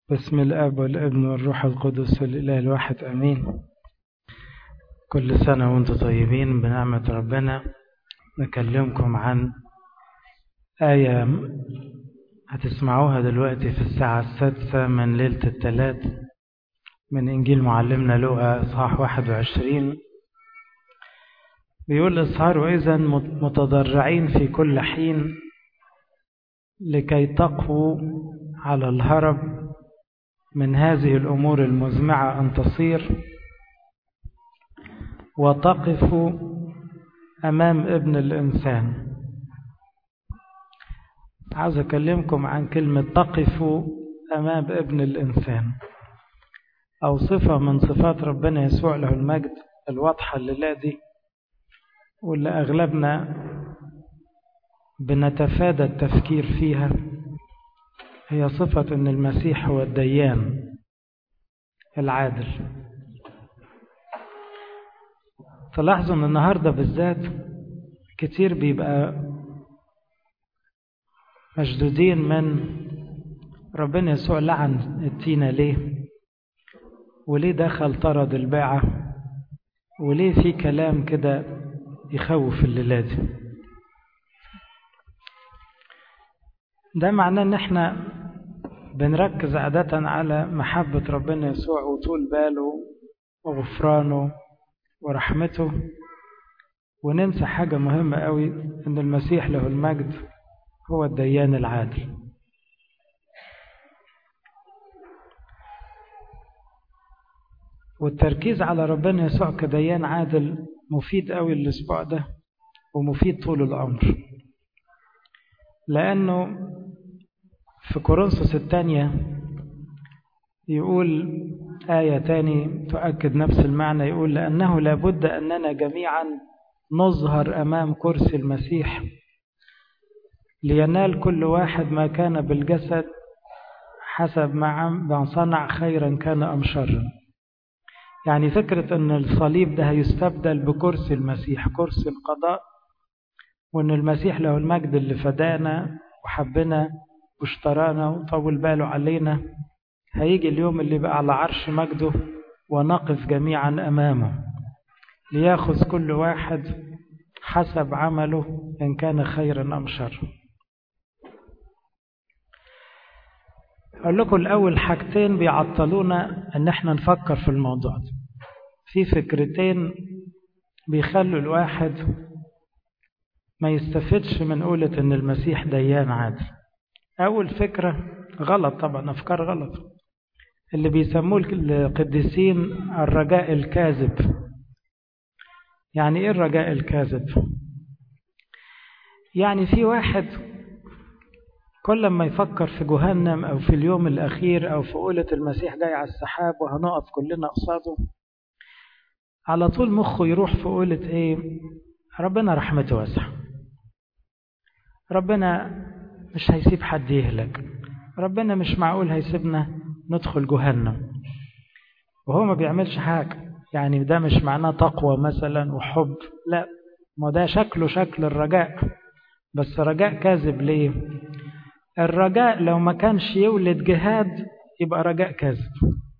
بسم الاب والابن والروح القدس الاله الواحد امين كل سنه وانتم طيبين بنعمه ربنا نكلمكم عن ايه هتسمعوها دلوقتي في الساعه السادسه من ليله الثلاث من انجيل معلمنا لوقا اصحاح 21 بيقول اصهروا اذا متضرعين في كل حين لكي تقووا على الهرب من هذه الأمور المزمعة أن تصير وتقفوا أمام ابن الإنسان عاوز أكلمكم عن كلمة تقفوا أمام ابن الإنسان أو صفة من صفات ربنا يسوع له المجد الواضحة الليلة دي واللي أغلبنا بنتفادى التفكير فيها هي صفة أن المسيح هو الديان العادل تلاحظوا أن النهاردة بالذات كتير بيبقى مشدودين من ربنا يسوع لعن التينة ليه وليه دخل طرد الباعة وليه في كلام كده يخوف الليلة دي ده معناه ان احنا بنركز عادة على محبة ربنا يسوع وطول باله وغفرانه ورحمته وننسى حاجة مهمة قوي ان المسيح له المجد هو الديان العادل والتركيز على ربنا يسوع كديان عادل مفيد قوي الاسبوع ده ومفيد طول العمر لأنه في كورنثوس الثانية يقول آية تاني تؤكد نفس المعنى يقول لأنه لابد أننا جميعا نظهر أمام كرسي المسيح لينال كل واحد ما كان بالجسد حسب ما صنع خيرا كان أم شرا يعني فكرة أن الصليب ده هيستبدل بكرسي المسيح كرسي القضاء وأن المسيح له المجد اللي فدانا وحبنا واشترانا وطول باله علينا هيجي اليوم اللي بقى على عرش مجده ونقف جميعا أمامه ليأخذ كل واحد حسب عمله إن كان خيرا أم شر أقول لكم الأول حاجتين بيعطلونا أن احنا نفكر في الموضوع ده في فكرتين بيخلوا الواحد ما يستفدش من قولة ان المسيح ديان عادل اول فكرة غلط طبعا افكار غلط اللي بيسموه القديسين الرجاء الكاذب يعني ايه الرجاء الكاذب يعني في واحد كل ما يفكر في جهنم او في اليوم الاخير او في قولة المسيح جاي على السحاب وهنقف كلنا قصاده على طول مخه يروح في قولة ايه ربنا رحمته واسعه ربنا مش هيسيب حد يهلك ربنا مش معقول هيسيبنا ندخل جهنم وهو ما بيعملش حاجة يعني ده مش معناه تقوى مثلا وحب لا ما ده شكله شكل الرجاء بس رجاء كاذب ليه الرجاء لو ما كانش يولد جهاد يبقى رجاء كاذب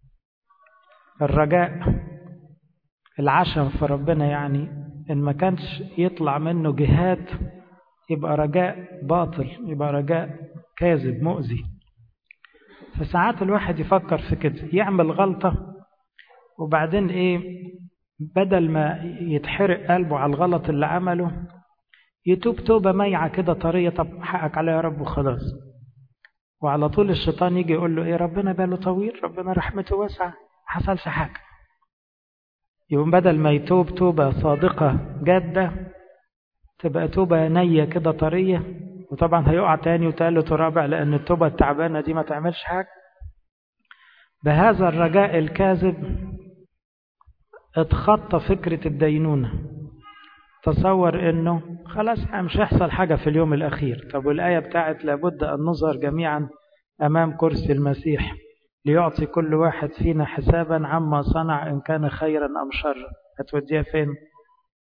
الرجاء العشم في ربنا يعني ان ما كانش يطلع منه جهاد يبقى رجاء باطل يبقى رجاء كاذب مؤذي فساعات الواحد يفكر في كده يعمل غلطة وبعدين ايه بدل ما يتحرق قلبه على الغلط اللي عمله يتوب توبة ميعة كده طرية طب حقك عليها يا رب وخلاص وعلى طول الشيطان يجي يقول له ايه ربنا باله طويل ربنا رحمته واسعة حصلش حاجة يقوم بدل ما يتوب توبة صادقة جادة تبقى توبة نية كده طرية وطبعا هيقع تاني وتالت ورابع لأن التوبة التعبانة دي ما تعملش حاجة بهذا الرجاء الكاذب اتخطى فكرة الدينونة تصور انه خلاص مش هيحصل حاجة في اليوم الأخير طب والآية بتاعت لابد أن نظهر جميعا أمام كرسي المسيح ليعطي كل واحد فينا حسابا عما صنع إن كان خيرا أم شرا هتوديها فين؟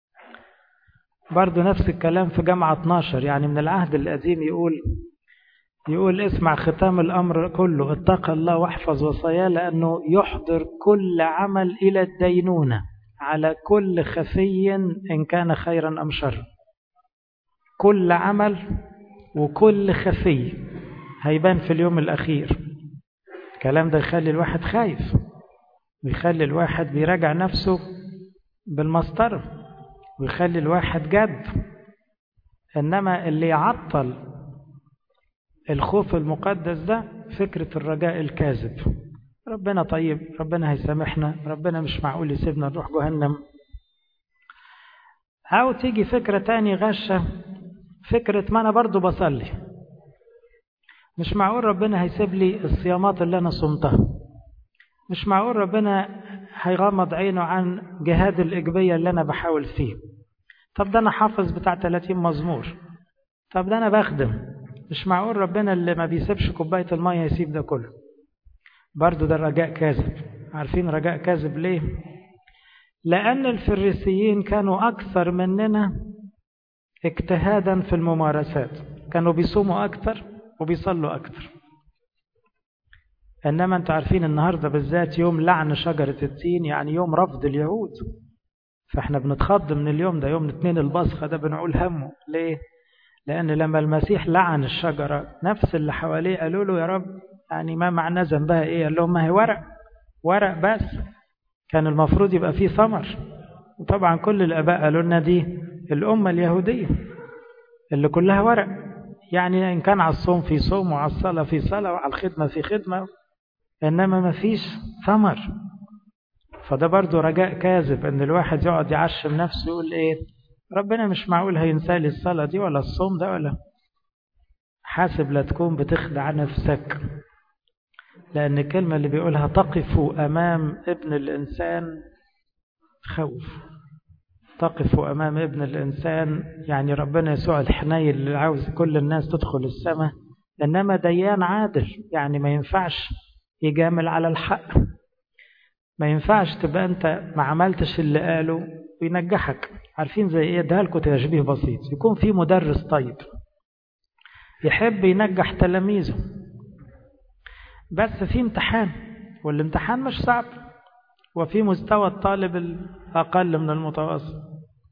برضو نفس الكلام في جامعة 12 يعني من العهد القديم يقول يقول اسمع ختام الأمر كله اتق الله واحفظ وصاياه لأنه يحضر كل عمل إلى الدينونة على كل خفي إن كان خيرا أم شرا كل عمل وكل خفي هيبان في اليوم الأخير الكلام ده يخلي الواحد خايف ويخلي الواحد بيراجع نفسه بالمسطرة ويخلي الواحد جد إنما اللي يعطل الخوف المقدس ده فكرة الرجاء الكاذب ربنا طيب ربنا هيسامحنا ربنا مش معقول يسيبنا نروح جهنم أو تيجي فكرة تاني غشة فكرة ما أنا برضو بصلي مش معقول ربنا هيسيب لي الصيامات اللي أنا صمتها مش معقول ربنا هيغمض عينه عن جهاد الإيجابية اللي أنا بحاول فيه طب ده أنا حافظ بتاع 30 مزمور طب ده أنا بخدم مش معقول ربنا اللي ما بيسيبش كوباية المية يسيب ده كله برضو ده رجاء كاذب عارفين رجاء كاذب ليه لأن الفريسيين كانوا أكثر مننا اجتهادا في الممارسات كانوا بيصوموا أكثر وبيصلوا أكثر إنما أنتوا عارفين النهاردة بالذات يوم لعن شجرة التين يعني يوم رفض اليهود فإحنا بنتخض من اليوم ده يوم الاثنين البصخة ده بنقول همه ليه؟ لأن لما المسيح لعن الشجرة نفس اللي حواليه قالوا له يا رب يعني ما معنى ذنبها إيه؟ قال لهم ما هي ورق ورق بس كان المفروض يبقى فيه ثمر وطبعا كل الآباء قالوا لنا دي الأمة اليهودية اللي كلها ورق يعني إن كان على الصوم في صوم وعلى الصلاة في صلاة وعلى الخدمة في خدمة إنما ما فيش ثمر فده برضو رجاء كاذب إن الواحد يقعد يعشم نفسه يقول إيه ربنا مش معقول هينسى لي الصلاة دي ولا الصوم ده ولا حاسب لا تكون بتخدع نفسك لأن الكلمة اللي بيقولها تقف أمام ابن الإنسان خوف تقف أمام ابن الإنسان يعني ربنا يسوع الحنين اللي عاوز كل الناس تدخل السماء إنما ديان عادل يعني ما ينفعش يجامل على الحق ما ينفعش تبقى أنت ما عملتش اللي قاله وينجحك عارفين زي إيه ده لكم تشبيه بسيط يكون في مدرس طيب يحب ينجح تلاميذه بس في امتحان والامتحان مش صعب وفي مستوى الطالب الأقل من المتوسط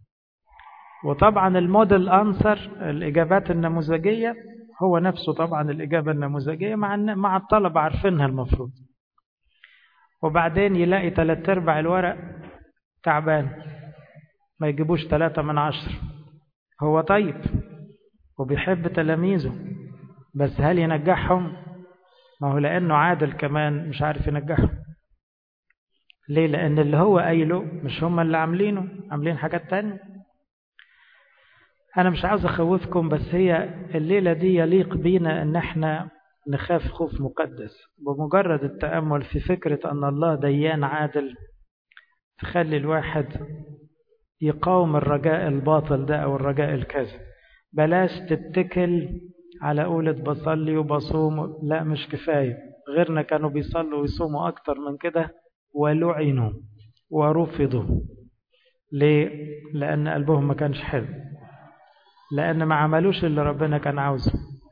وطبعا الموديل أنسر الإجابات النموذجية هو نفسه طبعا الإجابة النموذجية مع مع الطلبة عارفينها المفروض وبعدين يلاقي ثلاث أرباع الورق تعبان ما يجيبوش ثلاثة من عشر هو طيب وبيحب تلاميذه بس هل ينجحهم ما هو لأنه عادل كمان مش عارف ينجحهم ليه لأن اللي هو قايله مش هم اللي عاملينه عاملين حاجات تانية أنا مش عاوز أخوفكم بس هي الليلة دي يليق بينا أن احنا نخاف خوف مقدس بمجرد التأمل في فكرة أن الله ديان عادل تخلي الواحد يقاوم الرجاء الباطل ده أو الرجاء الكاذب بلاش تتكل على قولة بصلي وبصوم لا مش كفاية غيرنا كانوا بيصلوا ويصوموا أكتر من كده ولعنوا ورفضوا ليه؟ لأن قلبهم ما كانش حلو لأن ما عملوش اللي ربنا كان عاوزه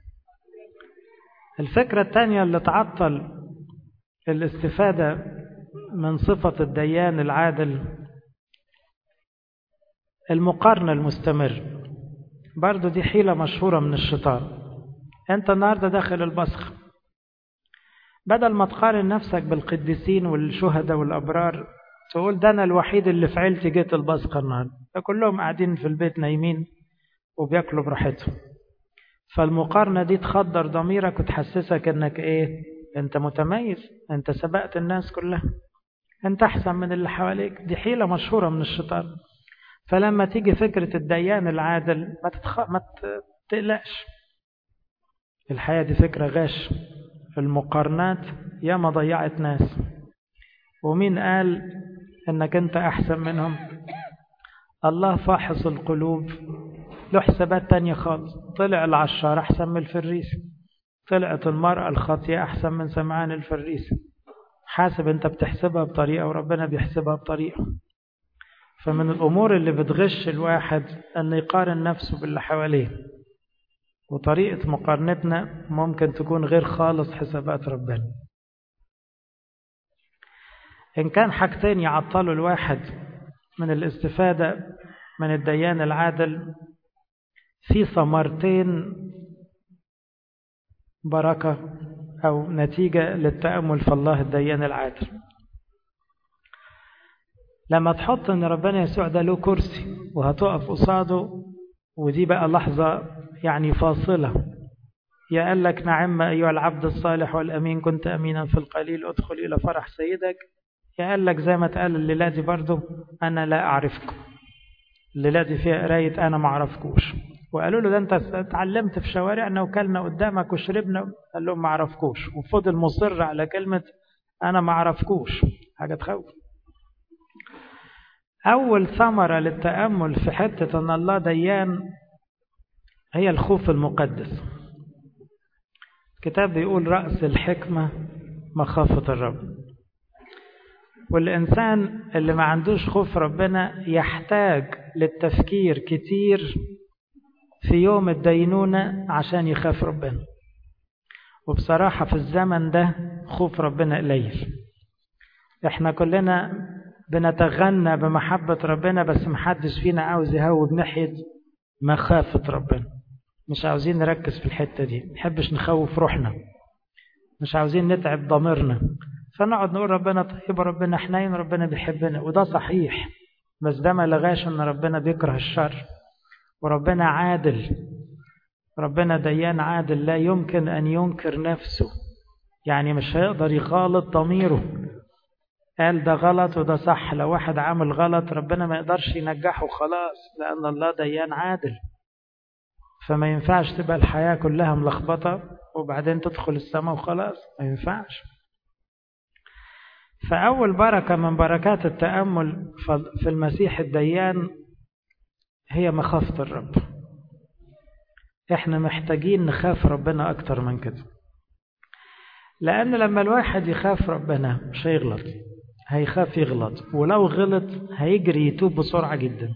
الفكرة الثانية اللي تعطل الاستفادة من صفة الديان العادل المقارنة المستمر برضو دي حيلة مشهورة من الشيطان انت النهاردة داخل البصخ بدل ما تقارن نفسك بالقديسين والشهداء والأبرار تقول ده أنا الوحيد اللي في عيلتي جيت البصخة النهاردة كلهم قاعدين في البيت نايمين وبياكلوا براحتهم فالمقارنة دي تخدر ضميرك وتحسسك انك ايه انت متميز انت سبقت الناس كلها انت احسن من اللي حواليك دي حيلة مشهورة من الشيطان فلما تيجي فكرة الديان العادل ما, تتخ... ما تقلقش الحياة دي فكرة غش المقارنات ياما ضيعت ناس ومين قال انك انت احسن منهم الله فاحص القلوب له حسابات تانية خالص طلع العشار أحسن من الفريسي طلعت المرأة الخاطية أحسن من سمعان الفريسي حاسب أنت بتحسبها بطريقة وربنا بيحسبها بطريقة فمن الأمور اللي بتغش الواحد أن يقارن نفسه باللي حواليه وطريقة مقارنتنا ممكن تكون غير خالص حسابات ربنا إن كان حاجتين يعطلوا الواحد من الاستفادة من الديان العادل في ثمرتين بركة أو نتيجة للتأمل في الله الديان العادل لما تحط ان ربنا يسوع ده له كرسي وهتقف قصاده ودي بقى لحظة يعني فاصلة يا قال لك نعم أيها العبد الصالح والأمين كنت أمينا في القليل أدخل إلى فرح سيدك يا قال لك زي ما اتقال الليلة دي برضه أنا لا أعرفكم الليلة دي فيها قراية أنا ما أعرفكوش وقالوا له ده أنت اتعلمت في شوارعنا وكلنا قدامك وشربنا قال لهم ما أعرفكوش وفضل مصر على كلمة أنا ما أعرفكوش حاجة تخوف أول ثمرة للتأمل في حتة أن الله ديان هي الخوف المقدس الكتاب بيقول رأس الحكمة مخافة الرب والإنسان اللي ما عندوش خوف ربنا يحتاج للتفكير كتير في يوم الدينونة عشان يخاف ربنا وبصراحة في الزمن ده خوف ربنا قليل احنا كلنا بنتغنى بمحبة ربنا بس محدش فينا عاوز يهوب ناحية مخافة ربنا مش عاوزين نركز في الحتة دي نحبش نخوف روحنا مش عاوزين نتعب ضميرنا فنقعد نقول ربنا طيب ربنا حنين ربنا بيحبنا وده صحيح بس ده ما لغاش ان ربنا بيكره الشر وربنا عادل ربنا ديان عادل لا يمكن ان ينكر نفسه يعني مش هيقدر يخالط ضميره قال ده غلط وده صح لو واحد عامل غلط ربنا ما يقدرش ينجحه خلاص لأن الله ديان عادل فما ينفعش تبقى الحياة كلها ملخبطة وبعدين تدخل السماء وخلاص ما ينفعش فأول بركة من بركات التأمل في المسيح الديان هي مخافة الرب احنا محتاجين نخاف ربنا أكتر من كده لأن لما الواحد يخاف ربنا مش هيغلط هيخاف يغلط ولو غلط هيجري يتوب بسرعة جدا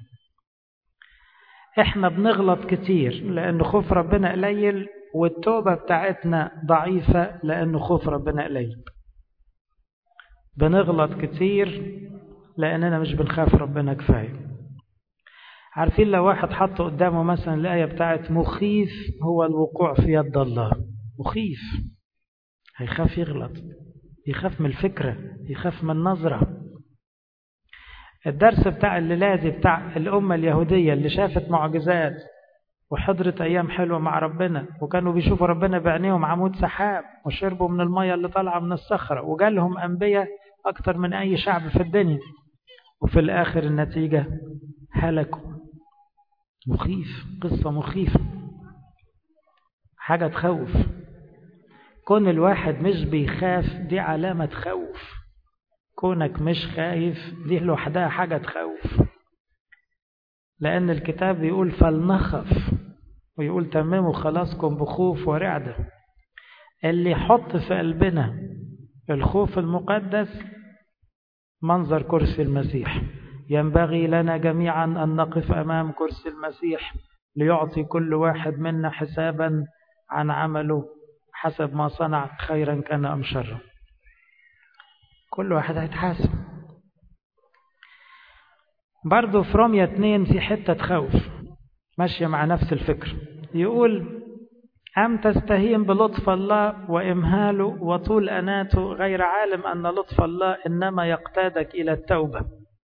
احنا بنغلط كتير لأن خوف ربنا قليل والتوبة بتاعتنا ضعيفة لأن خوف ربنا قليل بنغلط كتير لأننا مش بنخاف ربنا كفاية عارفين لو واحد حط قدامه مثلا الآية بتاعت مخيف هو الوقوع في يد الله مخيف هيخاف يغلط يخاف من الفكرة يخاف من النظرة الدرس بتاع الليلة بتاع الأمة اليهودية اللي شافت معجزات وحضرت أيام حلوة مع ربنا وكانوا بيشوفوا ربنا بعينيهم عمود سحاب وشربوا من المية اللي طالعة من الصخرة وجالهم أنبياء أكتر من أي شعب في الدنيا وفي الآخر النتيجة هلكوا مخيف قصة مخيفة حاجة تخوف كون الواحد مش بيخاف دي علامة خوف كونك مش خايف دي لوحدها حاجة تخوف لأن الكتاب بيقول فلنخف ويقول تمموا خلاصكم بخوف ورعدة اللي يحط في قلبنا الخوف المقدس منظر كرسي المسيح ينبغي لنا جميعا أن نقف أمام كرسي المسيح ليعطي كل واحد منا حسابا عن عمله حسب ما صنع خيرا كان أم شرا كل واحد هيتحاسب برضه في رومية اتنين في حتة خوف ماشية مع نفس الفكر يقول أم تستهين بلطف الله وإمهاله وطول أناته غير عالم أن لطف الله إنما يقتادك إلى التوبة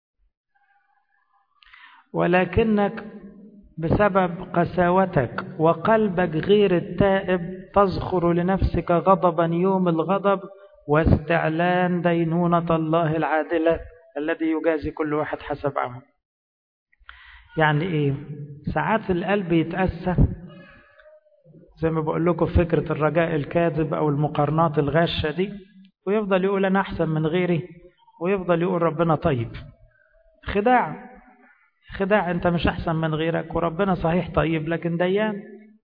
ولكنك بسبب قساوتك وقلبك غير التائب تزخر لنفسك غضبا يوم الغضب واستعلان دينونة الله العادلة الذي يجازي كل واحد حسب عمله يعني ايه ساعات القلب يتأسى زي ما بقول لكم فكرة الرجاء الكاذب او المقارنات الغاشة دي ويفضل يقول انا احسن من غيري ويفضل يقول ربنا طيب خداع خداع انت مش احسن من غيرك وربنا صحيح طيب لكن ديان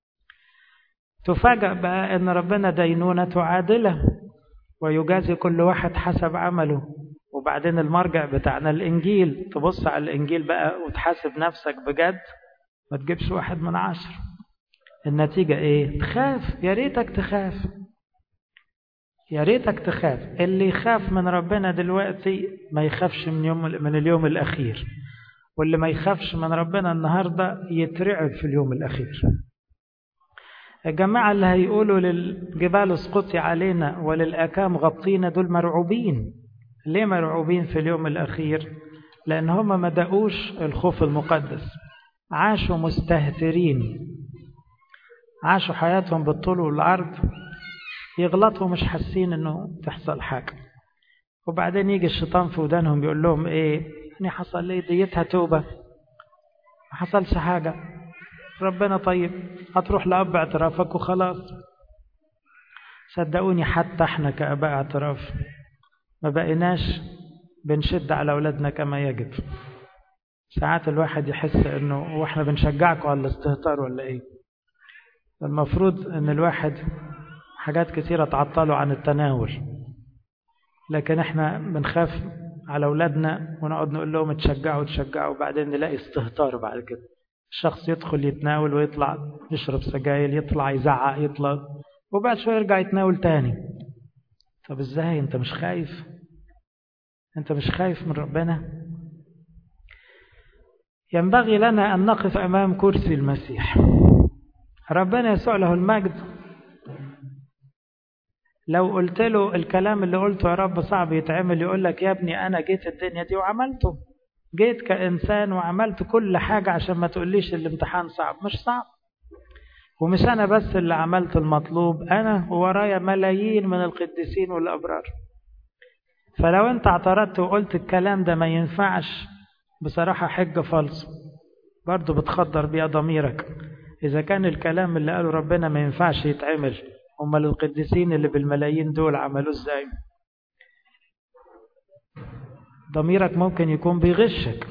تفاجأ بقى ان ربنا دينونة عادلة ويجازي كل واحد حسب عمله وبعدين المرجع بتاعنا الإنجيل تبص على الإنجيل بقى وتحاسب نفسك بجد ما تجيبش واحد من عشر النتيجة ايه تخاف يا ريتك تخاف يا ريتك تخاف اللي يخاف من ربنا دلوقتي ما يخافش من يوم من اليوم الأخير واللي ما يخافش من ربنا النهاردة يترعب في اليوم الأخير الجماعة اللي هيقولوا للجبال اسقطي علينا وللأكام غطينا دول مرعوبين ليه مرعوبين في اليوم الأخير لأن هم ما دقوش الخوف المقدس عاشوا مستهترين عاشوا حياتهم بالطول والعرض يغلطوا مش حاسين انه تحصل حاجة وبعدين يجي الشيطان في ودانهم يقول لهم ايه يعني حصل ليه ديتها توبة ما حصلش حاجة ربنا طيب هتروح لأب اعترافك وخلاص صدقوني حتى احنا كأباء اعتراف ما بقيناش بنشد على أولادنا كما يجب ساعات الواحد يحس انه واحنا بنشجعكم على الاستهتار ولا ايه المفروض ان الواحد حاجات كثيرة تعطلوا عن التناول لكن احنا بنخاف على أولادنا ونقعد نقول لهم تشجعوا تشجعوا وبعدين نلاقي استهتار بعد كده الشخص يدخل يتناول ويطلع يشرب سجاير يطلع يزعق يطلع وبعد شوية يرجع يتناول تاني طب ازاي انت مش خايف انت مش خايف من ربنا ينبغي لنا أن نقف أمام كرسي المسيح ربنا يسوع له المجد لو قلت له الكلام اللي قلته يا رب صعب يتعمل يقول لك يا ابني أنا جيت الدنيا دي وعملته جيت كإنسان وعملت كل حاجة عشان ما تقوليش الامتحان صعب مش صعب ومش أنا بس اللي عملت المطلوب أنا ورايا ملايين من القديسين والأبرار فلو أنت اعترضت وقلت الكلام ده ما ينفعش بصراحة حجة فالص برضو بتخدر بيها ضميرك إذا كان الكلام اللي قاله ربنا ما ينفعش يتعمل أمال القديسين اللي بالملايين دول عملوه إزاي ضميرك ممكن يكون بيغشك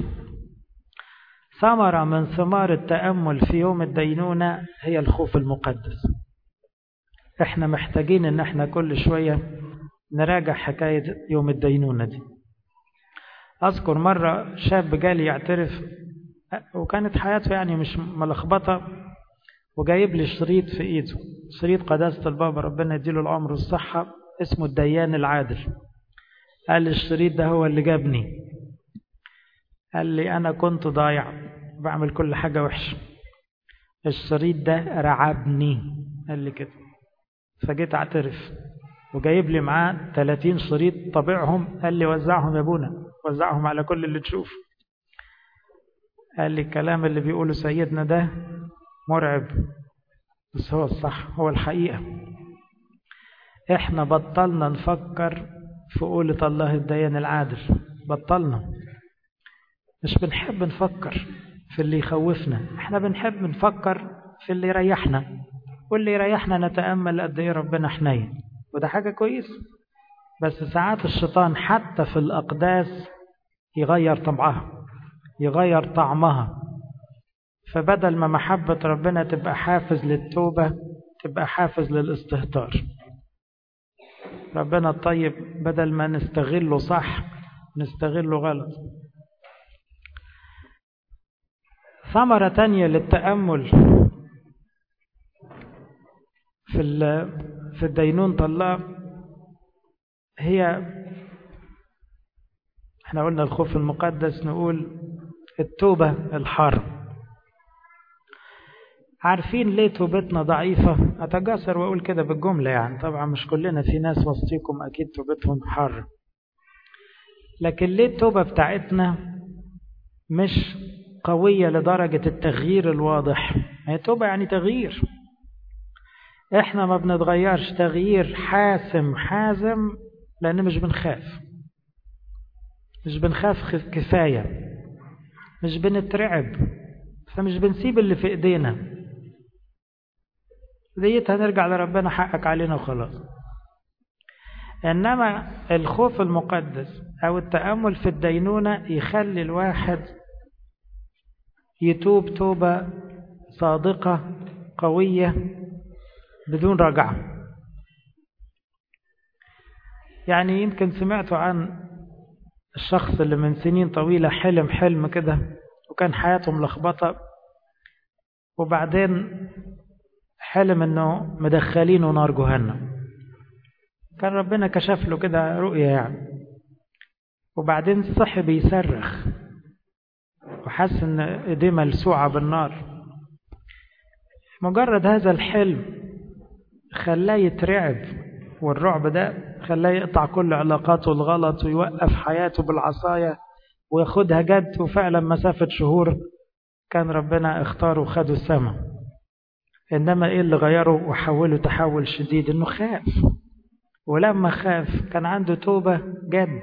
ثمرة من ثمار التأمل في يوم الدينونة هي الخوف المقدس احنا محتاجين ان احنا كل شوية نراجع حكاية يوم الدينونة دي أذكر مرة شاب جالي يعترف وكانت حياته يعني مش ملخبطة وجايب لي شريط في إيده شريط قداسة البابا ربنا يديله العمر والصحة اسمه الديان العادل قال لي الشريط ده هو اللي جابني قال لي أنا كنت ضايع بعمل كل حاجة وحشة الشريط ده رعبني قال لي كده فجيت اعترف وجايب لي معاه 30 شريط طبيعهم قال لي وزعهم يا ابونا وزعهم على كل اللي تشوف قال لي الكلام اللي بيقوله سيدنا ده مرعب بس هو الصح هو الحقيقة احنا بطلنا نفكر في قولة الله الديان العادل بطلنا مش بنحب نفكر في اللي يخوفنا احنا بنحب نفكر في اللي يريحنا واللي يريحنا نتأمل قد ايه ربنا حنين وده حاجة كويسة بس ساعات الشيطان حتى في الأقداس يغير طبعها يغير طعمها فبدل ما محبة ربنا تبقى حافز للتوبة تبقى حافز للاستهتار ربنا الطيب بدل ما نستغله صح نستغله غلط ثمرة تانية للتأمل في في الدينون طلاب هي احنا قلنا الخوف المقدس نقول التوبة الحرب عارفين ليه توبتنا ضعيفة أتجسر وأقول كده بالجملة يعني طبعا مش كلنا في ناس وسطيكم أكيد توبتهم حر لكن ليه التوبة بتاعتنا مش قوية لدرجة التغيير الواضح هي توبة يعني تغيير احنا ما بنتغيرش تغيير حاسم حازم لأن مش بنخاف مش بنخاف كفاية مش بنترعب فمش بنسيب اللي في ايدينا ديت هنرجع لربنا حقك علينا وخلاص إنما الخوف المقدس أو التأمل في الدينونة يخلي الواحد يتوب توبة صادقة قوية بدون رجعة يعني يمكن سمعتوا عن الشخص اللي من سنين طويلة حلم حلم كده وكان حياته ملخبطة وبعدين حلم انه مدخلينه نار جهنم كان ربنا كشف له كده رؤية يعني وبعدين صحي بيصرخ وحس ان ايديه ملسوعة بالنار مجرد هذا الحلم خلاه يترعب والرعب ده خلاه يقطع كل علاقاته الغلط ويوقف حياته بالعصاية وياخدها جد وفعلا مسافة شهور كان ربنا اختاره وخده السما إنما إيه اللي غيره وحوله تحول شديد إنه خاف ولما خاف كان عنده توبة جد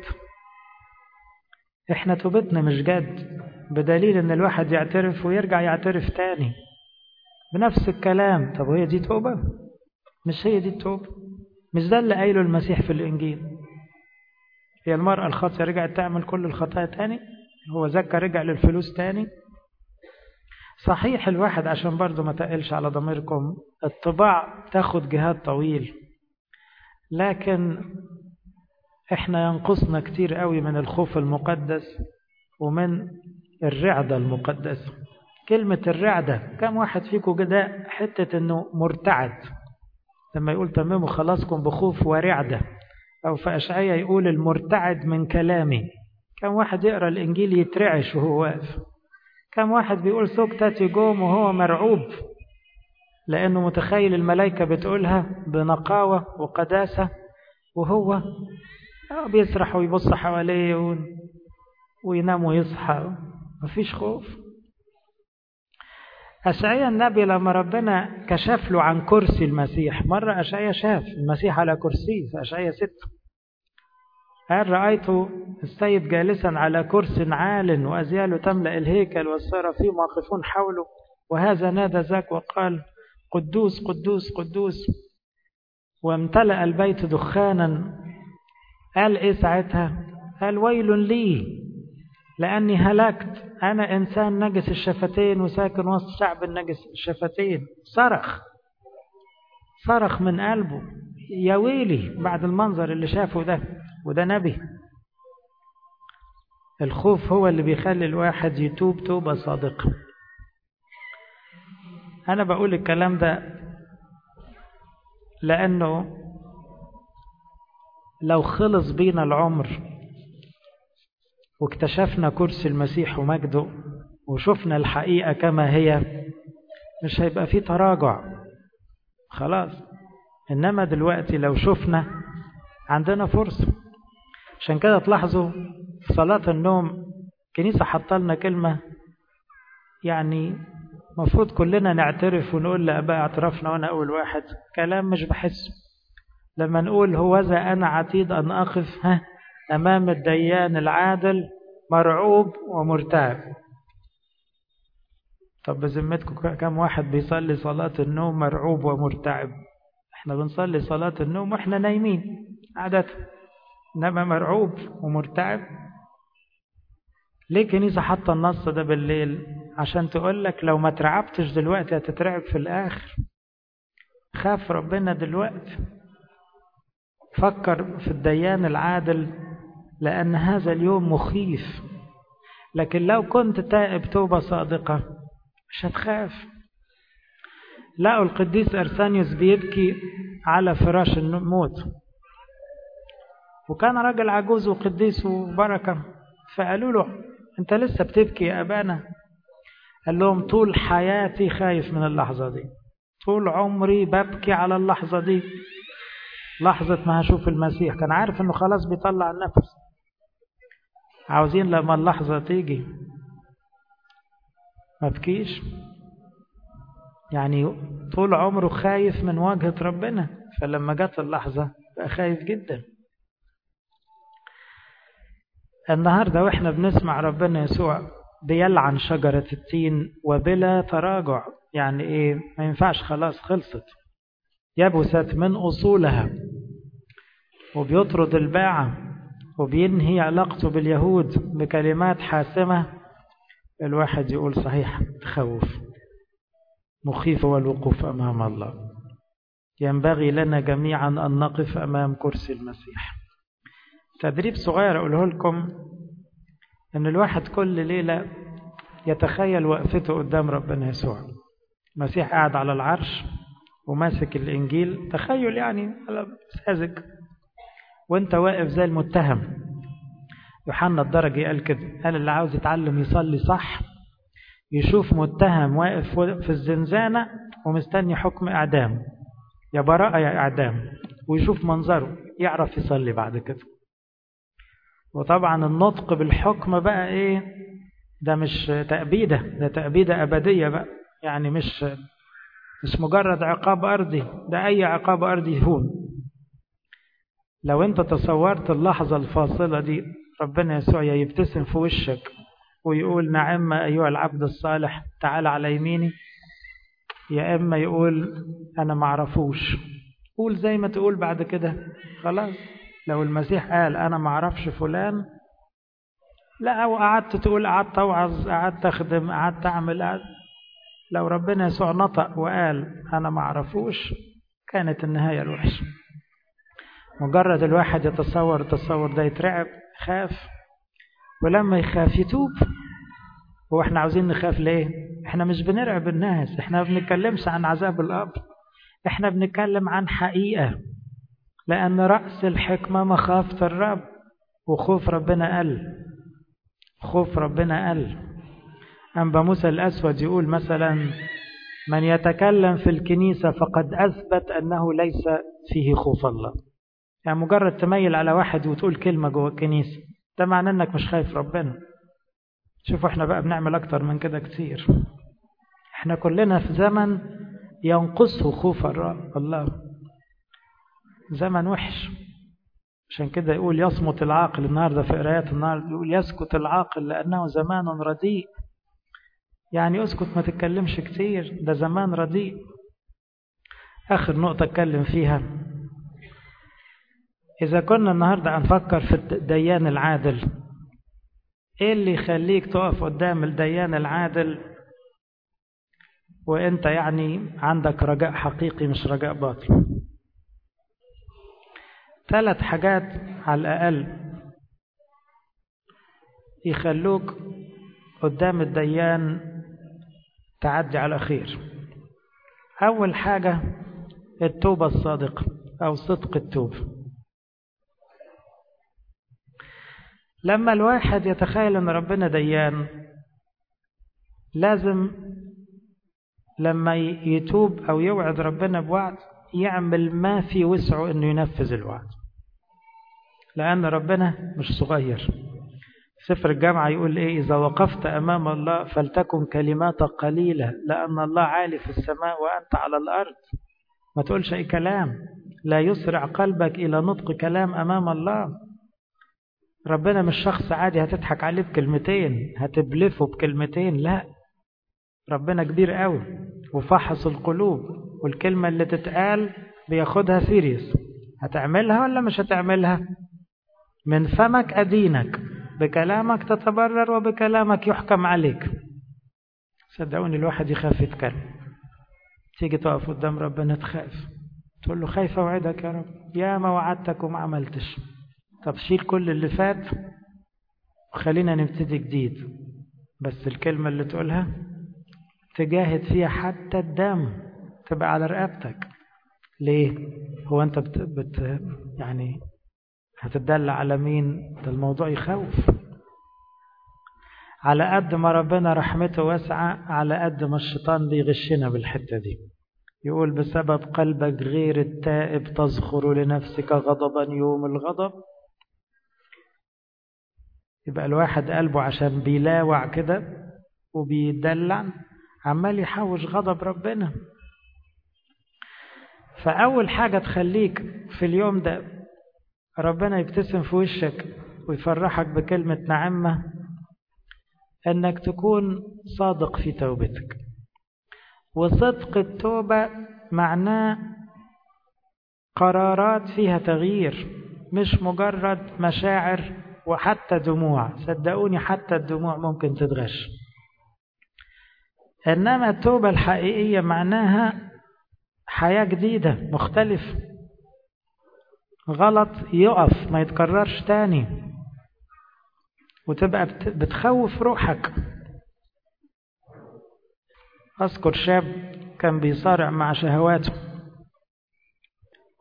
إحنا توبتنا مش جد بدليل إن الواحد يعترف ويرجع يعترف تاني بنفس الكلام طب هي دي توبة مش هي دي التوبة مش ده اللي قايله المسيح في الإنجيل هي المرأة الخاطئة رجعت تعمل كل الخطايا تاني هو زكى رجع للفلوس تاني صحيح الواحد عشان برضه ما تقلش على ضميركم الطباع تاخد جهاد طويل لكن احنا ينقصنا كتير قوي من الخوف المقدس ومن الرعدة المقدسة كلمة الرعدة كم واحد فيكم كده حتة انه مرتعد لما يقول تمموا خلاصكم بخوف ورعدة أو في أشعية يقول المرتعد من كلامي كم واحد يقرأ الإنجيل يترعش وهو واقف كم واحد بيقول سكتة جوم وهو مرعوب لأنه متخيل الملائكة بتقولها بنقاوة وقداسة وهو بيسرح ويبص حواليه وينام ويصحى مفيش خوف أشعيا النبي لما ربنا كشف له عن كرسي المسيح مرة أشعيا شاف المسيح على كرسي في أشعيا ستة قال رأيت السيد جالسا على كرس عال وأزياله تملأ الهيكل والسرافيم واقفون حوله وهذا نادى ذاك وقال قدوس قدوس قدوس وامتلأ البيت دخانا قال إيه ساعتها قال ويل لي لأني هلكت أنا إنسان نجس الشفتين وساكن وسط شعب النجس الشفتين صرخ صرخ من قلبه يا ويلي بعد المنظر اللي شافه ده وده نبي الخوف هو اللي بيخلي الواحد يتوب توبة صادقة أنا بقول الكلام ده لأنه لو خلص بينا العمر واكتشفنا كرسي المسيح ومجده وشفنا الحقيقة كما هي مش هيبقى فيه تراجع خلاص إنما دلوقتي لو شفنا عندنا فرصة عشان كده تلاحظوا في صلاة النوم كنيسة حطلنا كلمة يعني مفروض كلنا نعترف ونقول لأباء اعترفنا وأنا أول واحد كلام مش بحسه لما نقول هوذا أنا عتيد أن أقف ها أمام الديان العادل مرعوب ومرتعب طب بذمتكم كم واحد بيصلي صلاة النوم مرعوب ومرتعب احنا بنصلي صلاة النوم واحنا نايمين عادة انما مرعوب ومرتعب ليه كنيسة حاطة النص ده بالليل عشان تقول لك لو ما ترعبتش دلوقتي هتترعب في الآخر خاف ربنا دلوقتي فكر في الديان العادل لأن هذا اليوم مخيف لكن لو كنت تائب توبة صادقة مش هتخاف لقوا القديس أرسانيوس بيبكي على فراش الموت وكان راجل عجوز وقديس وبركة فقالوا له انت لسه بتبكي يا أبانا قال لهم طول حياتي خايف من اللحظة دي طول عمري ببكي على اللحظة دي لحظة ما هشوف المسيح كان عارف انه خلاص بيطلع النفس عاوزين لما اللحظة تيجي ما بكيش يعني طول عمره خايف من واجهة ربنا فلما جت اللحظة بقى خايف جدا النهاردة واحنا بنسمع ربنا يسوع بيلعن شجرة التين وبلا تراجع يعني ايه ما ينفعش خلاص خلصت يبست من أصولها وبيطرد الباعة وبينهي علاقته باليهود بكلمات حاسمة الواحد يقول صحيح تخوف مخيف هو الوقوف أمام الله ينبغي لنا جميعا أن نقف أمام كرسي المسيح تدريب صغير أقوله لكم أن الواحد كل ليلة يتخيل وقفته قدام ربنا يسوع المسيح قاعد على العرش وماسك الإنجيل تخيل يعني ساذج وانت واقف زي المتهم يوحنا الدرجي قال كده قال اللي عاوز يتعلم يصلي صح يشوف متهم واقف في الزنزانة ومستني حكم إعدام يا براءة يا إعدام ويشوف منظره يعرف يصلي بعد كده وطبعا النطق بالحكم بقى ايه ده مش تأبيدة ده تأبيدة أبدية بقى يعني مش مش مجرد عقاب أرضي ده أي عقاب أرضي يهون لو أنت تصورت اللحظة الفاصلة دي ربنا يسوع يبتسم في وشك ويقول نعم أيها العبد الصالح تعال على يميني يا إما يقول أنا معرفوش قول زي ما تقول بعد كده خلاص لو المسيح قال أنا معرفش فلان لا أو قعدت تقول قعدت أوعظ قعدت أخدم قعدت أعمل قعدت لو ربنا يسوع نطق وقال أنا معرفوش كانت النهاية الوحشة مجرد الواحد يتصور التصور ده يترعب خاف ولما يخاف يتوب هو احنا عاوزين نخاف ليه احنا مش بنرعب الناس احنا ما بنتكلمش عن عذاب القبر احنا بنتكلم عن حقيقة لأن رأس الحكمة مخافة الرب وخوف ربنا قل خوف ربنا قل أنبا موسى الأسود يقول مثلا من يتكلم في الكنيسة فقد أثبت أنه ليس فيه خوف الله يعني مجرد تميل على واحد وتقول كلمة جوه الكنيسة ده معناه أنك مش خايف ربنا شوفوا احنا بقى بنعمل أكتر من كده كتير احنا كلنا في زمن ينقصه خوف الله زمن وحش عشان كده يقول يصمت العاقل النهارده في قرايات النهارده يقول يسكت العاقل لأنه زمان رديء يعني اسكت ما تتكلمش كتير ده زمان رديء آخر نقطة اتكلم فيها إذا كنا النهاردة هنفكر في الديان العادل إيه اللي يخليك تقف قدام الديان العادل وإنت يعني عندك رجاء حقيقي مش رجاء باطل ثلاث حاجات على الأقل يخلوك قدام الديان تعدي على خير أول حاجة التوبة الصادقة أو صدق التوبة لما الواحد يتخيل أن ربنا ديان لازم لما يتوب أو يوعد ربنا بوعد يعمل ما في وسعه أنه ينفذ الوعد لأن ربنا مش صغير سفر الجامعة يقول إيه إذا وقفت أمام الله فلتكن كلماتك قليلة لأن الله عالي في السماء وأنت على الأرض ما تقولش أي كلام لا يسرع قلبك إلى نطق كلام أمام الله ربنا مش شخص عادي هتضحك عليه بكلمتين هتبلفه بكلمتين لا ربنا كبير قوي وفحص القلوب والكلمة اللي تتقال بياخدها سيريس هتعملها ولا مش هتعملها من فمك أدينك بكلامك تتبرر وبكلامك يحكم عليك صدقوني الواحد يخاف يتكلم تيجي تقف قدام ربنا تخاف تقول له خايف اوعدك يا رب يا ما وعدتك وما عملتش طب شيل كل اللي فات وخلينا نبتدي جديد بس الكلمة اللي تقولها تجاهد فيها حتى الدم تبقى على رقبتك ليه هو انت بت, بت يعني هتدل على مين ده الموضوع يخوف على قد ما ربنا رحمته واسعة على قد ما الشيطان بيغشنا بالحتة دي يقول بسبب قلبك غير التائب تزخر لنفسك غضبا يوم الغضب يبقى الواحد قلبه عشان بيلاوع كده وبيدلع عمال يحوش غضب ربنا فأول حاجة تخليك في اليوم ده ربنا يبتسم في وشك ويفرحك بكلمة نعمة أنك تكون صادق في توبتك وصدق التوبة معناه قرارات فيها تغيير مش مجرد مشاعر وحتى دموع صدقوني حتى الدموع ممكن تتغش إنما التوبة الحقيقية معناها حياة جديدة مختلف غلط يقف ما يتكررش تاني وتبقى بتخوف روحك أذكر شاب كان بيصارع مع شهواته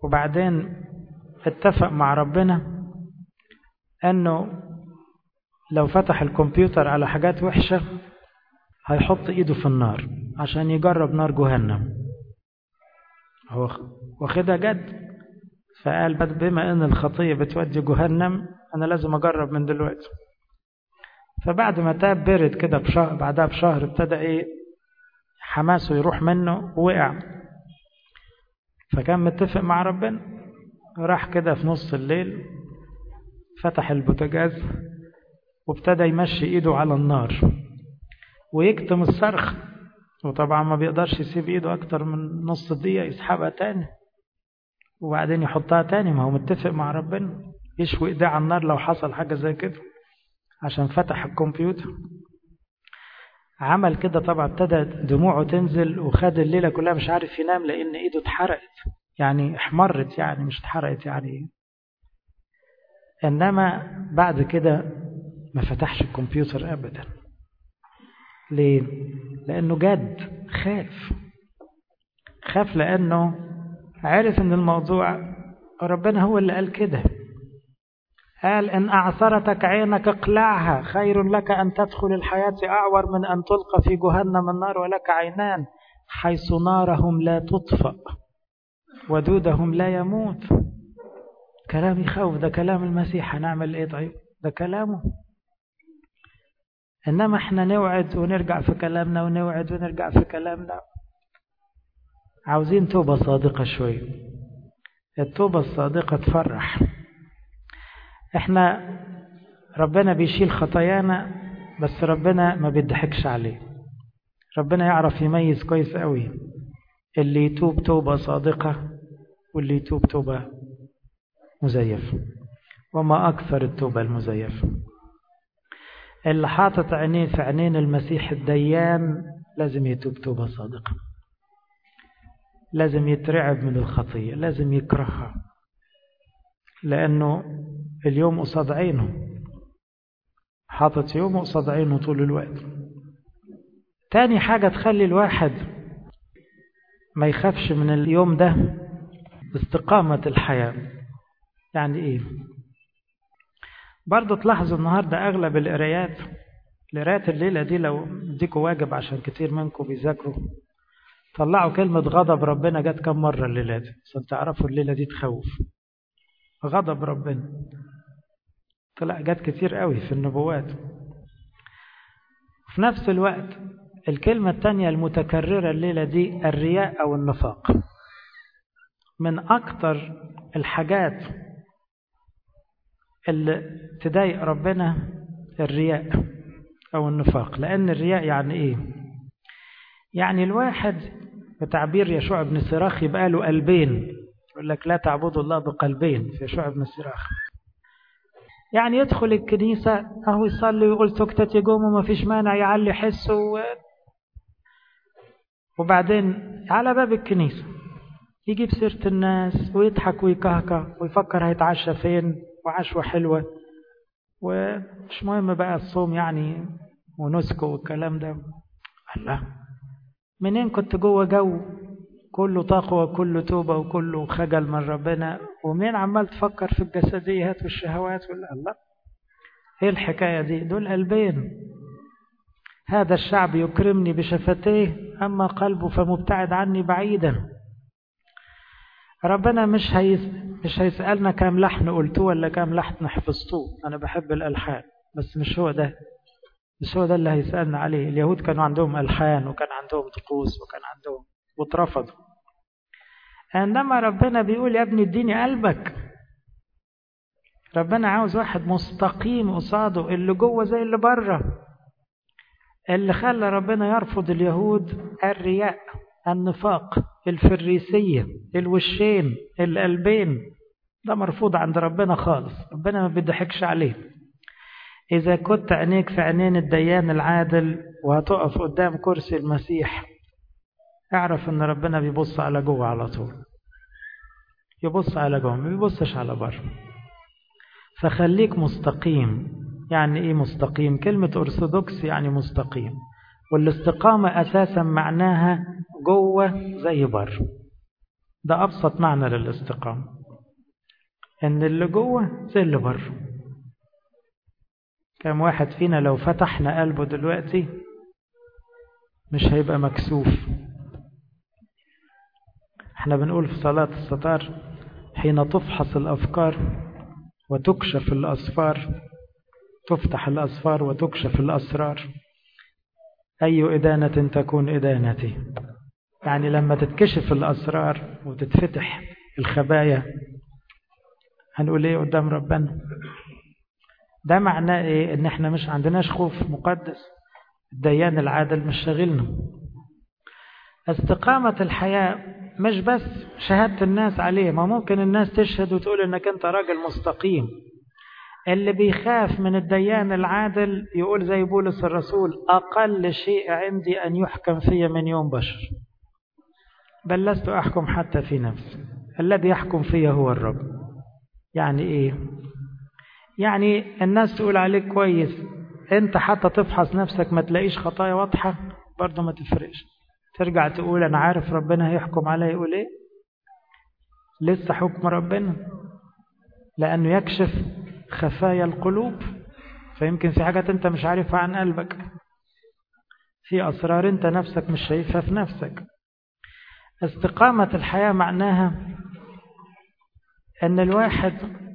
وبعدين اتفق مع ربنا انه لو فتح الكمبيوتر على حاجات وحشة هيحط ايده في النار عشان يجرب نار جهنم هو واخدها جد فقال بما ان الخطية بتودي جهنم انا لازم اجرب من دلوقتي فبعد ما تاب برد كده بشهر بعدها بشهر ابتدى ايه حماسه يروح منه ووقع فكان متفق مع ربنا راح كده في نص الليل فتح البوتاجاز وابتدى يمشي ايده على النار ويكتم الصرخ وطبعا ما بيقدرش يسيب ايده اكتر من نص دقيقة يسحبها تاني وبعدين يحطها تاني ما هو متفق مع ربنا يشوي ايديه على النار لو حصل حاجة زي كده عشان فتح الكمبيوتر عمل كده طبعا ابتدى دموعه تنزل وخد الليلة كلها مش عارف ينام لأن إيده اتحرقت يعني احمرت يعني مش اتحرقت يعني إنما بعد كده ما فتحش الكمبيوتر أبدا ليه؟ لأنه جد خاف خاف لأنه عرف إن الموضوع ربنا هو اللي قال كده قال إن أعثرتك عينك اقلعها خير لك أن تدخل الحياة أعور من أن تلقى في جهنم النار ولك عينان حيث نارهم لا تطفأ ودودهم لا يموت كلام يخوف ده كلام المسيح هنعمل ايه طيب ده كلامه انما احنا نوعد ونرجع في كلامنا ونوعد ونرجع في كلامنا عاوزين توبة صادقة شوية التوبة الصادقة تفرح احنا ربنا بيشيل خطايانا بس ربنا ما بيضحكش عليه ربنا يعرف يميز كويس قوي اللي يتوب توبة صادقة واللي يتوب توبة مزيفة وما أكثر التوبة المزيفة اللي حاطط عينيه في عينين المسيح الديان لازم يتوب توبة صادقة لازم يترعب من الخطية لازم يكرهها لأنه اليوم قصاد عينه حاطط يومه قصاد عينه طول الوقت تاني حاجة تخلي الواحد ما يخافش من اليوم ده استقامة الحياة يعني ايه برضه تلاحظوا النهاردة أغلب القرايات القرايات الليلة دي لو اديكوا واجب عشان كتير منكم بيذاكروا طلعوا كلمة غضب ربنا جت كم مرة الليلة دي عشان تعرفوا الليلة دي تخوف غضب ربنا طلع جت كتير قوي في النبوات في نفس الوقت الكلمة الثانية المتكررة الليلة دي الرياء أو النفاق من أكتر الحاجات اللي تضايق ربنا الرياء أو النفاق لأن الرياء يعني إيه يعني الواحد بتعبير يشوع بن سراخ يبقى له قلبين يقول لك لا تعبدوا الله بقلبين في يشوع بن سراخ يعني يدخل الكنيسة أهو يصلي ويقول سكتة يقوم وما فيش مانع يعلي حسه و... وبعدين على باب الكنيسة يجيب سيرة الناس ويضحك ويكهكه ويفكر هيتعشى فين وعشوة حلوة ومش مهم بقى الصوم يعني ونسكه والكلام ده الله منين كنت جوه جو كله تقوى وكله توبة وكله خجل من ربنا ومين عمال تفكر في الجسديات والشهوات ولا الله ايه الحكاية دي دول قلبين هذا الشعب يكرمني بشفتيه أما قلبه فمبتعد عني بعيدا ربنا مش هيس مش هيسألنا كام لحن قلتوه ولا كام لحن حفظتوه أنا بحب الألحان بس مش هو ده مش هو ده اللي هيسألنا عليه اليهود كانوا عندهم ألحان وكان عندهم طقوس وكان عندهم واترفضوا عندما ربنا بيقول يا ابني اديني قلبك ربنا عاوز واحد مستقيم قصاده اللي جوه زي اللي بره اللي خلى ربنا يرفض اليهود الرياء النفاق الفريسية الوشين القلبين ده مرفوض عند ربنا خالص ربنا ما بيضحكش عليه إذا كنت عينيك في عينين الديان العادل وهتقف قدام كرسي المسيح اعرف ان ربنا بيبص على جوه على طول يبص على جوه ما بيبصش على بره فخليك مستقيم يعني ايه مستقيم كلمة ارثوذكس يعني مستقيم والاستقامة اساسا معناها جوه زي بره ده أبسط معنى للاستقامة إن اللي جوه زي اللي بره كم واحد فينا لو فتحنا قلبه دلوقتي مش هيبقى مكسوف احنا بنقول في صلاة الستار حين تفحص الأفكار وتكشف الأسفار تفتح الأسفار وتكشف الأسرار أي إدانة تكون إدانتي يعني لما تتكشف الأسرار وتتفتح الخبايا هنقول إيه قدام ربنا ده معناه إيه إن إحنا مش عندناش خوف مقدس الديان العادل مش شاغلنا استقامة الحياة مش بس شهادة الناس عليه ما ممكن الناس تشهد وتقول إنك أنت راجل مستقيم اللي بيخاف من الديان العادل يقول زي بولس الرسول أقل شيء عندي أن يحكم في من يوم بشر بل لست أحكم حتى في نفسي الذي يحكم في هو الرب يعني إيه يعني الناس تقول عليك كويس أنت حتى تفحص نفسك ما تلاقيش خطايا واضحة برضه ما تفرقش ترجع تقول أنا عارف ربنا هيحكم عليا يقول إيه لسه حكم ربنا لأنه يكشف خفايا القلوب فيمكن في حاجات أنت مش عارفها عن قلبك في أسرار أنت نفسك مش شايفها في نفسك استقامة الحياة معناها أن الواحد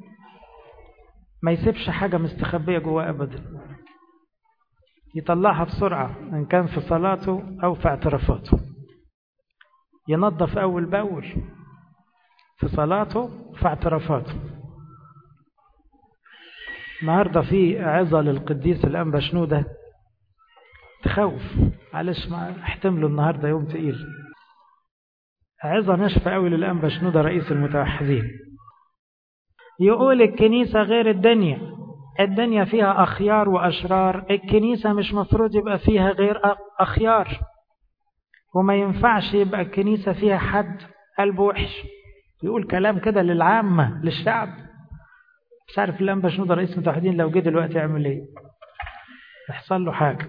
ما يسيبش حاجة مستخبية جواه أبدا يطلعها بسرعة إن كان في صلاته أو في اعترافاته ينظف أول بأول في صلاته في اعترافاته النهاردة في عظة للقديس الأنبا شنودة تخوف معلش ما احتملوا النهاردة يوم تقيل عظة نشفة قوي للأنبا شنودة رئيس المتوحدين يقول الكنيسة غير الدنيا الدنيا فيها أخيار وأشرار الكنيسة مش مفروض يبقى فيها غير أخيار وما ينفعش يبقى الكنيسة فيها حد قلبه وحش يقول كلام كده للعامة للشعب مش عارف الأنبا شنودة رئيس المتوحدين لو جه دلوقتي يعمل ايه يحصل له حاجة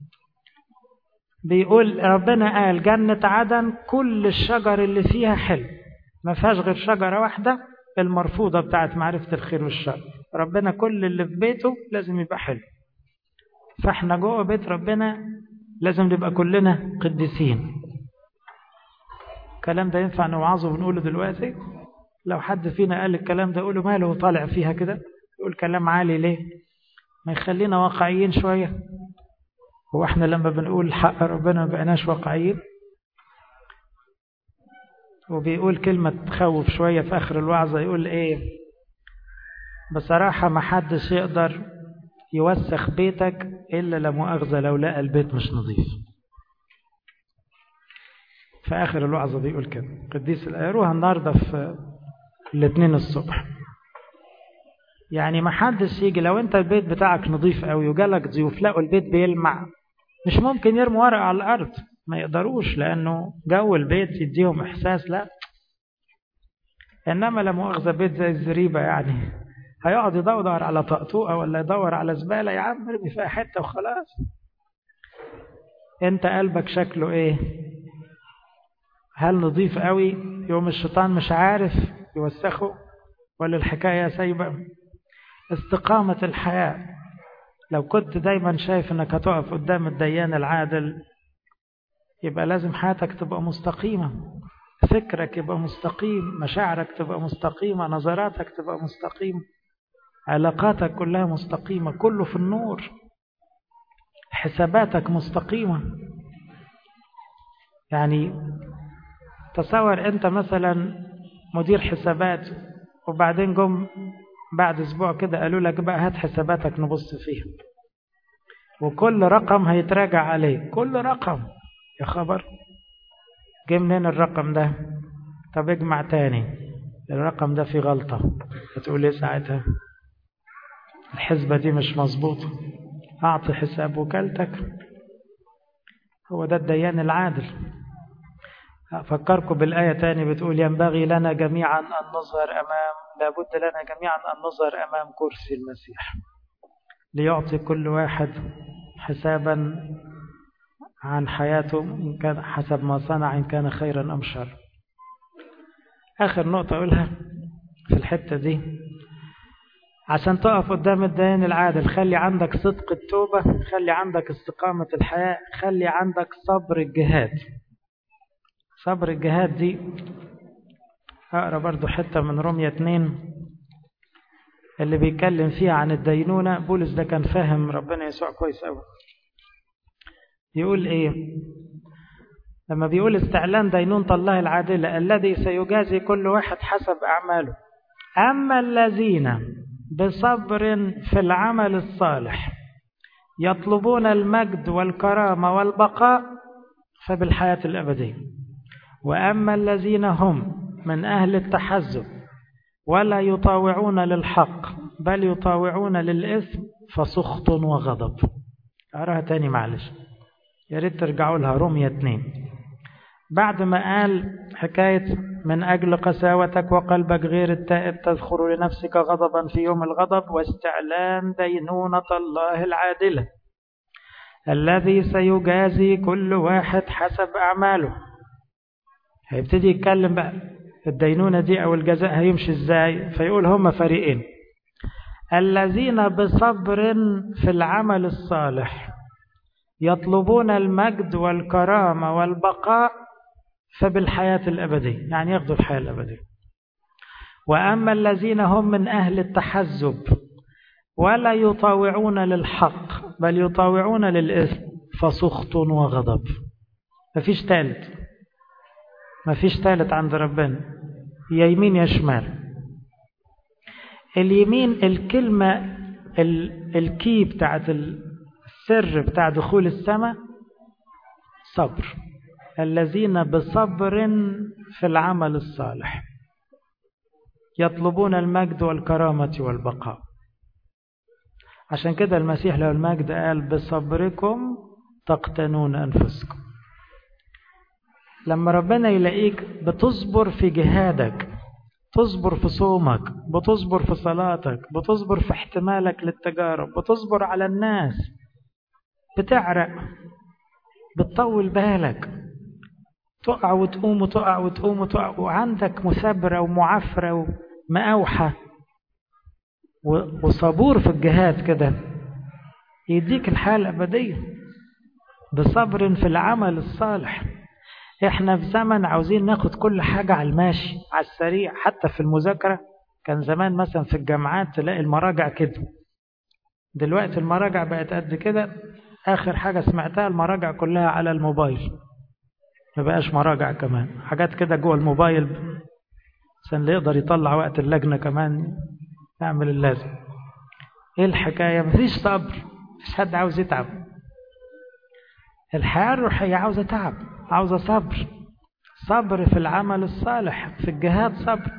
بيقول ربنا قال جنة عدن كل الشجر اللي فيها حلو ما فيهاش غير شجرة واحدة المرفوضة بتاعت معرفة الخير والشر ربنا كل اللي في بيته لازم يبقى حلو فاحنا جوه بيت ربنا لازم نبقى كلنا قديسين الكلام ده ينفع نوعظه ونقوله دلوقتي لو حد فينا قال الكلام ده قوله ماله طالع فيها كده يقول كلام عالي ليه ما يخلينا واقعيين شوية هو احنا لما بنقول حق ربنا ما بقيناش واقعيين وبيقول كلمة تخوف شوية في آخر الوعظة يقول إيه بصراحة ما حدش يقدر يوسخ بيتك إلا لمؤاخذة لو لقى البيت مش نظيف في آخر الوعظة بيقول كده قديس الأيروها النهاردة في الاثنين الصبح يعني ما حدش يجي لو انت البيت بتاعك نظيف قوي وجالك ضيوف لقوا البيت بيلمع مش ممكن يرموا ورق على الأرض ما يقدروش لأنه جو البيت يديهم إحساس لا إنما لا مؤاخذة بيت زي الزريبة يعني هيقعد يدور على طقطوقة ولا يدور على زبالة يا عم ارمي فيها حتة وخلاص انت قلبك شكله ايه هل نظيف قوي يوم الشيطان مش عارف يوسخه ولا الحكاية سايبة استقامة الحياة لو كنت دايما شايف انك هتقف قدام الديان العادل يبقى لازم حياتك تبقى مستقيمة فكرك يبقى مستقيم مشاعرك تبقى مستقيمة نظراتك تبقى مستقيمة علاقاتك كلها مستقيمة كله في النور حساباتك مستقيمة يعني تصور انت مثلا مدير حسابات وبعدين جم بعد اسبوع كده قالوا لك بقى هات حساباتك نبص فيها وكل رقم هيتراجع عليه كل رقم يا خبر جه منين الرقم ده طب اجمع تاني الرقم ده فيه غلطة هتقول ايه ساعتها الحسبة دي مش مظبوطة أعطي حساب وكالتك هو ده الديان العادل أفكركم بالآية تاني بتقول ينبغي لنا جميعا أن نظهر أمام لابد لنا جميعا أن نظهر أمام كرسي المسيح ليعطي كل واحد حسابا عن حياته إن كان حسب ما صنع إن كان خيرا أم شر آخر نقطة أقولها في الحتة دي عشان تقف قدام الدين العادل خلي عندك صدق التوبة خلي عندك استقامة الحياة خلي عندك صبر الجهاد صبر الجهاد دي أقرأ برضو حتة من رمية اتنين اللي بيتكلم فيها عن الدينونة بولس ده كان فاهم ربنا يسوع كويس أوي يقول إيه لما بيقول استعلان دينونة الله العادلة الذي سيجازي كل واحد حسب أعماله أما الذين بصبر في العمل الصالح يطلبون المجد والكرامة والبقاء فبالحياة الأبدية وأما الذين هم من أهل التحزب ولا يطاوعون للحق بل يطاوعون للإثم فسخط وغضب أراها تاني معلش يا ريت ترجعوا لها رمية اتنين بعد ما قال حكاية من أجل قساوتك وقلبك غير التائب تذخر لنفسك غضبا في يوم الغضب واستعلان دينونة الله العادلة الذي سيجازي كل واحد حسب أعماله هيبتدي يتكلم بقى الدينونة دي أو الجزاء هيمشي إزاي فيقول هم فريقين الذين بصبر في العمل الصالح يطلبون المجد والكرامة والبقاء فبالحياة الأبدية يعني ياخذوا الحياة الأبدية وأما الذين هم من أهل التحزب ولا يطاوعون للحق بل يطاوعون للإثم فسخط وغضب مفيش ثالث مفيش ثالث عند ربنا يا يمين يا شمال اليمين الكلمة الكي بتاعت السر بتاع دخول السماء صبر الذين بصبر في العمل الصالح يطلبون المجد والكرامة والبقاء عشان كده المسيح له المجد قال بصبركم تقتنون أنفسكم لما ربنا يلاقيك بتصبر في جهادك تصبر في صومك بتصبر في صلاتك بتصبر في احتمالك للتجارب بتصبر على الناس بتعرق بتطول بالك تقع وتقوم وتقع وتقوم وتقع وعندك مثابرة ومعفرة ومقاوحة وصبور في الجهاد كده يديك الحياة الأبدية بصبر في العمل الصالح احنا في زمن عاوزين ناخد كل حاجة على الماشي على السريع حتى في المذاكرة كان زمان مثلا في الجامعات تلاقي المراجع كده دلوقتي المراجع بقت قد كده آخر حاجة سمعتها المراجع كلها على الموبايل ما بقاش مراجع كمان حاجات كده جوه الموبايل عشان اللي يقدر يطلع وقت اللجنة كمان يعمل اللازم ايه الحكاية مفيش صبر مفيش حد عاوز يتعب الحياة الروحية عاوزة تعب عاوزة صبر صبر في العمل الصالح في الجهاد صبر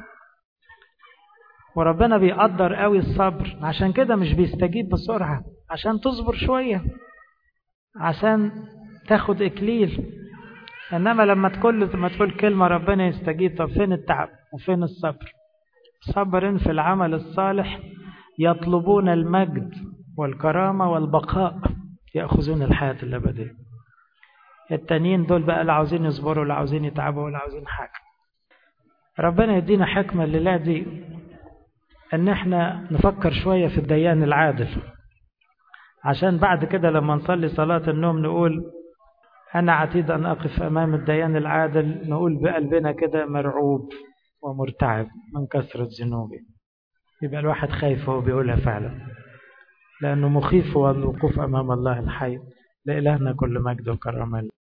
وربنا بيقدر قوي الصبر عشان كده مش بيستجيب بسرعة عشان تصبر شوية عشان تاخد إكليل إنما لما تقول لما تقول كلمة ربنا يستجيب طب فين التعب وفين الصبر صبر في العمل الصالح يطلبون المجد والكرامة والبقاء يأخذون الحياة الأبدية التانيين دول بقى لا عاوزين يصبروا ولا عاوزين يتعبوا ولا عاوزين حاجة ربنا يدينا حكمة الليلة دي ان احنا نفكر شوية في الديان العادل عشان بعد كده لما نصلي صلاة النوم نقول أنا عتيد أن أقف أمام الديان العادل نقول بقلبنا كده مرعوب ومرتعب من كثرة ذنوبي يبقى الواحد خايف وهو بيقولها فعلا لأنه مخيف هو الوقوف أمام الله الحي لإلهنا كل مجد وكرم